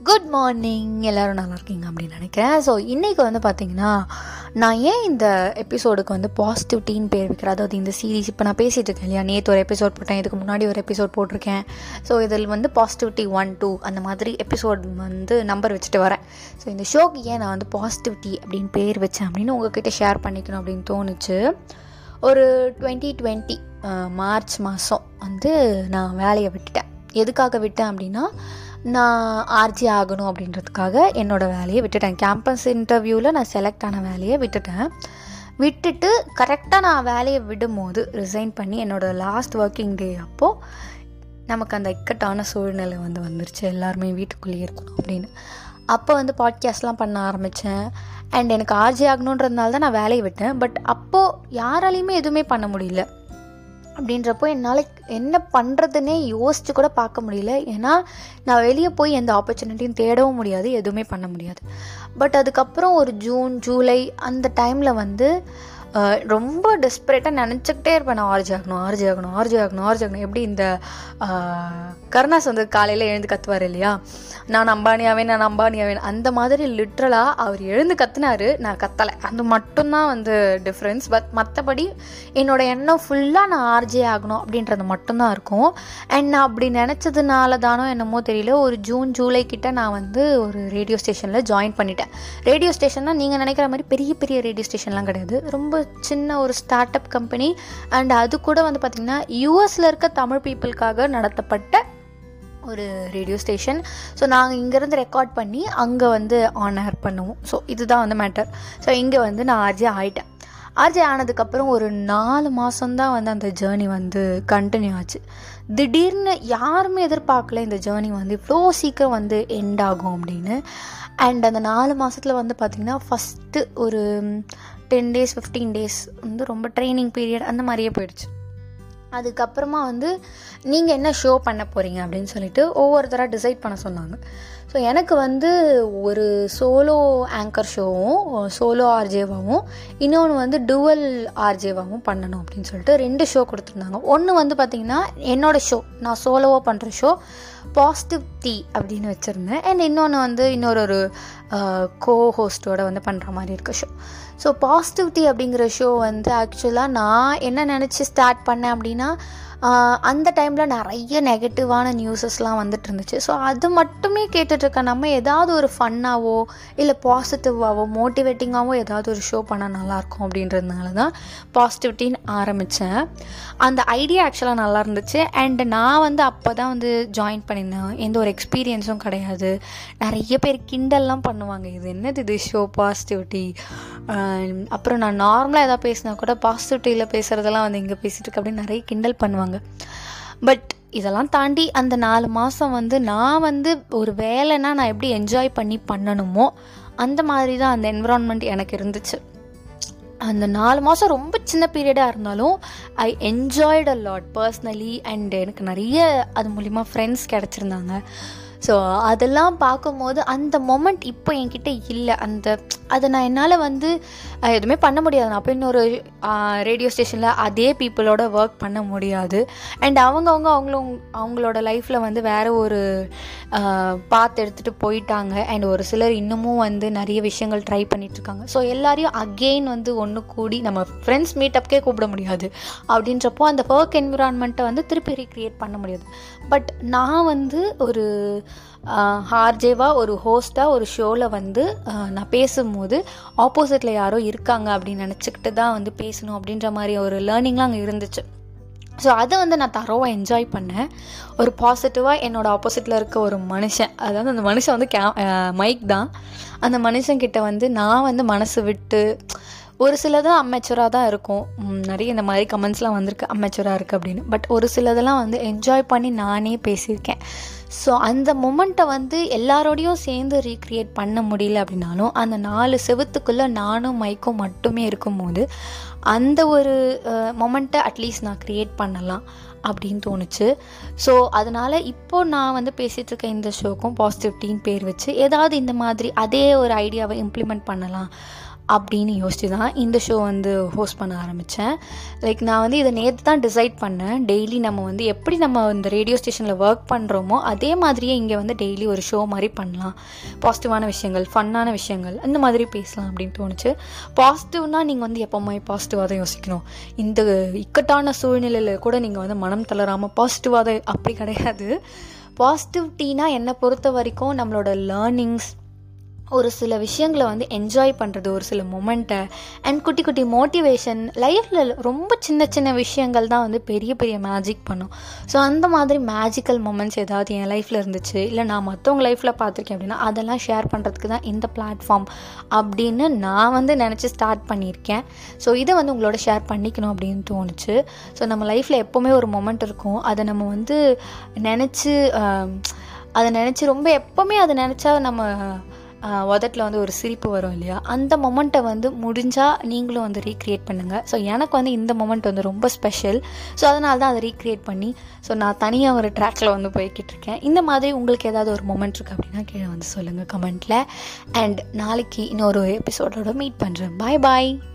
good morning எல்லோரும் நல்லா இருக்கீங்க அப்படின்னு நினைக்கிறேன் ஸோ இன்றைக்கி வந்து பார்த்தீங்கன்னா நான் ஏன் இந்த எபிசோடுக்கு வந்து பாசிட்டிவிட்டின்னு பேர் வைக்கிறேன் அதாவது இந்த சீரீஸ் இப்போ நான் பேசிகிட்டு இருக்கேன் இல்லையா நேற்று ஒரு எபிசோட் போட்டேன் இதுக்கு முன்னாடி ஒரு எபிசோட் போட்டிருக்கேன் ஸோ இதில் வந்து பாசிட்டிவிட்டி ஒன் டூ அந்த மாதிரி எபிசோட் வந்து நம்பர் வச்சுட்டு வரேன் ஸோ இந்த ஷோக்கு ஏன் நான் வந்து பாசிட்டிவிட்டி அப்படின்னு பேர் வச்சேன் அப்படின்னு உங்ககிட்ட ஷேர் பண்ணிக்கணும் அப்படின்னு தோணுச்சு ஒரு டுவெண்ட்டி டுவெண்ட்டி மார்ச் மாதம் வந்து நான் வேலையை விட்டுட்டேன் எதுக்காக விட்டேன் அப்படின்னா நான் ஆர்ஜி ஆகணும் அப்படின்றதுக்காக என்னோடய வேலையை விட்டுட்டேன் கேம்பஸ் இன்டர்வியூவில் நான் செலக்ட் ஆன வேலையை விட்டுட்டேன் விட்டுட்டு கரெக்டாக நான் வேலையை விடும்போது ரிசைன் பண்ணி என்னோடய லாஸ்ட் ஒர்க்கிங் டே அப்போது நமக்கு அந்த இக்கட்டான சூழ்நிலை வந்து வந்துருச்சு எல்லாருமே வீட்டுக்குள்ளேயே இருக்கணும் அப்படின்னு அப்போ வந்து பாட்காஸ்ட்லாம் பண்ண ஆரம்பித்தேன் அண்ட் எனக்கு ஆர்ஜி ஆகணுன்றதுனால தான் நான் வேலையை விட்டேன் பட் அப்போது யாராலையுமே எதுவுமே பண்ண முடியல அப்படின்றப்போ என்னால் என்ன பண்ணுறதுன்னே யோசிச்சு கூட பார்க்க முடியல ஏன்னா நான் வெளியே போய் எந்த ஆப்பர்ச்சுனிட்டியும் தேடவும் முடியாது எதுவுமே பண்ண முடியாது பட் அதுக்கப்புறம் ஒரு ஜூன் ஜூலை அந்த டைமில் வந்து ரொம்ப டெஸ்பரேட்டாக நினச்சிக்கிட்டே இருப்பேன் நான் ஆர்ஜி ஆகணும் ஆர்ஜி ஆகணும் ஆர்ஜி ஆகணும் ஆர்ஜி ஆகணும் எப்படி இந்த கருணாஸ் வந்து காலையில் எழுந்து கத்துவார் இல்லையா நான் அம்பானியாவேன் நான் அம்பானியாவேன் அந்த மாதிரி லிட்ரலாக அவர் எழுந்து கத்துனாரு நான் கத்தலை அது மட்டும்தான் வந்து டிஃப்ரென்ஸ் பட் மற்றபடி என்னோடய எண்ணம் ஃபுல்லாக நான் ஆர்ஜி ஆகணும் அப்படின்றது மட்டும்தான் இருக்கும் அண்ட் நான் அப்படி நினச்சதுனால தானோ என்னமோ தெரியல ஒரு ஜூன் ஜூலை கிட்ட நான் வந்து ஒரு ரேடியோ ஸ்டேஷனில் ஜாயின் பண்ணிட்டேன் ரேடியோ ஸ்டேஷன்னா நீங்கள் நினைக்கிற மாதிரி பெரிய பெரிய ரேடியோ ஸ்டேஷன்லாம் கிடையாது ரொம்ப சின்ன ஒரு ஸ்டார்ட் அப் கம்பெனி அண்ட் அது கூட வந்து பார்த்திங்கன்னா யூஎஸில் இருக்க தமிழ் பீப்புளுக்காக நடத்தப்பட்ட ஒரு ரேடியோ ஸ்டேஷன் ஸோ நாங்கள் இங்கேருந்து ரெக்கார்ட் பண்ணி அங்கே வந்து ஆன் ஏர் பண்ணுவோம் ஸோ இதுதான் வந்து மேட்டர் ஸோ இங்கே வந்து நான் ஆர்ஜே ஆகிட்டேன் ஆர்ஜே ஆனதுக்கப்புறம் ஒரு நாலு மாதம்தான் வந்து அந்த ஜேர்னி வந்து கண்டினியூ ஆச்சு திடீர்னு யாருமே எதிர்பார்க்கல இந்த ஜேர்னி வந்து இவ்வளோ சீக்கிரம் வந்து எண்ட் ஆகும் அப்படின்னு அண்ட் அந்த நாலு மாதத்தில் வந்து பார்த்திங்கன்னா ஃபஸ்ட்டு ஒரு டென் டேஸ் ஃபிஃப்டீன் டேஸ் வந்து ரொம்ப ட்ரைனிங் பீரியட் அந்த மாதிரியே போயிடுச்சு அதுக்கப்புறமா வந்து நீங்கள் என்ன ஷோ பண்ண போகிறீங்க அப்படின்னு சொல்லிட்டு ஒவ்வொருத்தராக டிசைட் பண்ண சொன்னாங்க ஸோ எனக்கு வந்து ஒரு சோலோ ஆங்கர் ஷோவும் சோலோ ஆர்ஜேவாகவும் இன்னொன்று வந்து டுவல் ஆர்ஜேவாகவும் பண்ணணும் அப்படின்னு சொல்லிட்டு ரெண்டு ஷோ கொடுத்துருந்தாங்க ஒன்று வந்து பார்த்திங்கன்னா என்னோடய ஷோ நான் சோலோவாக பண்ணுற ஷோ பாசிட்டிவ் டீ அப்படின்னு வச்சுருந்தேன் அண்ட் இன்னொன்று வந்து இன்னொரு ஒரு கோ ஹோஸ்ட்டோட வந்து பண்ணுற மாதிரி இருக்க ஷோ ஸோ பாசிட்டிவிட்டி அப்படிங்கிற ஷோ வந்து ஆக்சுவலாக நான் என்ன நினச்சி ஸ்டார்ட் பண்ணேன் அப்படின்னா அந்த டைமில் நிறைய நெகட்டிவான நியூஸஸ்லாம் வந்துட்டு இருந்துச்சு ஸோ அது மட்டுமே கேட்டுட்ருக்க நம்ம ஏதாவது ஒரு ஃபன்னாவோ இல்லை பாசிட்டிவாவோ மோட்டிவேட்டிங்காகவோ ஏதாவது ஒரு ஷோ பண்ணால் நல்லாயிருக்கும் அப்படின்றதுனால தான் பாசிட்டிவிட்டின்னு ஆரம்பித்தேன் அந்த ஐடியா ஆக்சுவலாக நல்லா இருந்துச்சு அண்ட் நான் வந்து அப்போ தான் வந்து ஜாயின் பண்ணியிருந்தேன் எந்த ஒரு எக்ஸ்பீரியன்ஸும் கிடையாது நிறைய பேர் கிண்டல்லாம் பண்ணுவாங்க இது என்னது இது ஷோ பாசிட்டிவிட்டி அப்புறம் நான் நார்மலாக எதாவது பேசினா கூட பாசிட்டிவிட்டியில் பேசுகிறதெல்லாம் வந்து இங்கே பேசிகிட்டு இருக்கு அப்படின்னு நிறைய கிண்டல் பண்ணுவாங்க பட் இதெல்லாம் தாண்டி அந்த நாலு மாதம் வந்து நான் வந்து ஒரு வேலைன்னா நான் எப்படி என்ஜாய் பண்ணி பண்ணணுமோ அந்த மாதிரி தான் அந்த என்விரான்மெண்ட் எனக்கு இருந்துச்சு அந்த நாலு மாதம் ரொம்ப சின்ன பீரியடாக இருந்தாலும் I enjoyed a lot personally and எனக்கு நிறைய அது மூலிமா ஃப்ரெண்ட்ஸ் கிடச்சிருந்தாங்க ஸோ அதெல்லாம் பார்க்கும்போது அந்த மொமெண்ட் இப்போ என்கிட்ட இல்லை அந்த அதை நான் என்னால் வந்து எதுவுமே பண்ண முடியாது நான் அப்போ இன்னொரு ரேடியோ ஸ்டேஷனில் அதே பீப்புளோட ஒர்க் பண்ண முடியாது அண்ட் அவங்கவுங்க அவங்களும் அவங்களோட லைஃப்பில் வந்து வேறு ஒரு பாத் எடுத்துகிட்டு போயிட்டாங்க அண்ட் ஒரு சிலர் இன்னமும் வந்து நிறைய விஷயங்கள் ட்ரை பண்ணிகிட்ருக்காங்க ஸோ எல்லாரையும் அகெயின் வந்து ஒன்று கூடி நம்ம ஃப்ரெண்ட்ஸ் மீட்டப்கே கூப்பிட முடியாது அப்படின்றப்போ அந்த ஒர்க் என்விரான்மெண்ட்டை வந்து திருப்பி ரீக்ரியேட் பண்ண முடியாது பட் நான் வந்து ஒரு ஹார்ஜேவாக ஒரு ஹோஸ்ட்டாக ஒரு ஷோவில் வந்து நான் பேசும்போது ஆப்போசிட்டில் யாரோ இருக்காங்க அப்படின்னு நினச்சிக்கிட்டு தான் வந்து பேசணும் அப்படின்ற மாதிரி ஒரு லேர்னிங்லாம் அங்கே இருந்துச்சு ஸோ அதை வந்து நான் தரோவாக என்ஜாய் பண்ணேன் ஒரு பாசிட்டிவாக என்னோடய ஆப்போசிட்டில் இருக்க ஒரு மனுஷன் அதாவது அந்த மனுஷன் வந்து கே மைக் தான் அந்த மனுஷன்கிட்ட வந்து நான் வந்து மனசு விட்டு ஒரு சிலதான் அமெச்சுராக தான் இருக்கும் நிறைய இந்த மாதிரி கமெண்ட்ஸ்லாம் வந்திருக்கு அமெச்சுராக இருக்குது அப்படின்னு பட் ஒரு சிலதெல்லாம் வந்து என்ஜாய் பண்ணி நானே பேசியிருக்கேன் ஸோ அந்த மொமெண்ட்டை வந்து எல்லாரோடையும் சேர்ந்து ரீக்ரியேட் பண்ண முடியல அப்படின்னாலும் அந்த நாலு செவத்துக்குள்ளே நானும் மைக்கும் மட்டுமே இருக்கும்போது அந்த ஒரு மொமெண்ட்டை அட்லீஸ்ட் நான் க்ரியேட் பண்ணலாம் அப்படின்னு தோணுச்சு ஸோ அதனால் இப்போது நான் வந்து பேசிகிட்டு இருக்க இந்த ஷோக்கும் பாசிட்டிவிட்டின்னு பேர் வச்சு ஏதாவது இந்த மாதிரி அதே ஒரு ஐடியாவை இம்ப்ளிமெண்ட் பண்ணலாம் அப்படின்னு யோசிச்சு தான் இந்த ஷோ வந்து ஹோஸ்ட் பண்ண ஆரம்பித்தேன் லைக் நான் வந்து இதை நேற்று தான் டிசைட் பண்ணேன் டெய்லி நம்ம வந்து எப்படி நம்ம இந்த ரேடியோ ஸ்டேஷனில் ஒர்க் பண்ணுறோமோ அதே மாதிரியே இங்கே வந்து டெய்லி ஒரு ஷோ மாதிரி பண்ணலாம் பாசிட்டிவான விஷயங்கள் ஃபன்னான விஷயங்கள் இந்த மாதிரி பேசலாம் அப்படின்னு தோணுச்சு பாசிட்டிவ்னால் நீங்கள் வந்து எப்போவுமே பாசிட்டிவாக தான் யோசிக்கணும் இந்த இக்கட்டான சூழ்நிலையில் கூட நீங்கள் வந்து மனம் தளராமல் பாசிட்டிவாக தான் அப்படி கிடையாது பாசிட்டிவிட்டினா என்னை பொறுத்த வரைக்கும் நம்மளோட லேர்னிங்ஸ் ஒரு சில விஷயங்களை வந்து என்ஜாய் பண்ணுறது ஒரு சில மொமெண்ட்டை அண்ட் குட்டி குட்டி மோட்டிவேஷன் லைஃப்பில் ரொம்ப சின்ன சின்ன விஷயங்கள் தான் வந்து பெரிய பெரிய மேஜிக் பண்ணும் ஸோ அந்த மாதிரி மேஜிக்கல் மூமெண்ட்ஸ் ஏதாவது என் லைஃப்பில் இருந்துச்சு இல்லை நான் மற்றவங்க லைஃப்பில் பார்த்துருக்கேன் அப்படின்னா அதெல்லாம் ஷேர் பண்ணுறதுக்கு தான் இந்த பிளாட்ஃபார்ம் அப்படின்னு நான் வந்து நினச்சி ஸ்டார்ட் பண்ணியிருக்கேன் ஸோ இதை வந்து உங்களோட ஷேர் பண்ணிக்கணும் அப்படின்னு தோணுச்சு ஸோ நம்ம லைஃப்பில் எப்போவுமே ஒரு மொமெண்ட் இருக்கும் அதை நம்ம வந்து நினச்சி அதை நினச்சி ரொம்ப எப்போவுமே அதை நினச்சா நம்ம உதட்டில் வந்து ஒரு சிரிப்பு வரும் இல்லையா அந்த மொமெண்ட்டை வந்து முடிஞ்சால் நீங்களும் வந்து ரீக்ரியேட் பண்ணுங்கள் ஸோ எனக்கு வந்து இந்த மொமெண்ட் வந்து ரொம்ப ஸ்பெஷல் ஸோ அதனால தான் அதை ரீக்ரியேட் பண்ணி ஸோ நான் தனியாக ஒரு ட்ராக்கில் வந்து போய்கிட்டு இருக்கேன் இந்த மாதிரி உங்களுக்கு ஏதாவது ஒரு மொமெண்ட் இருக்குது அப்படின்னா கீழே வந்து சொல்லுங்கள் கமெண்ட்டில் அண்ட் நாளைக்கு இன்னொரு எபிசோடோட மீட் பண்ணுறேன் பாய் பாய்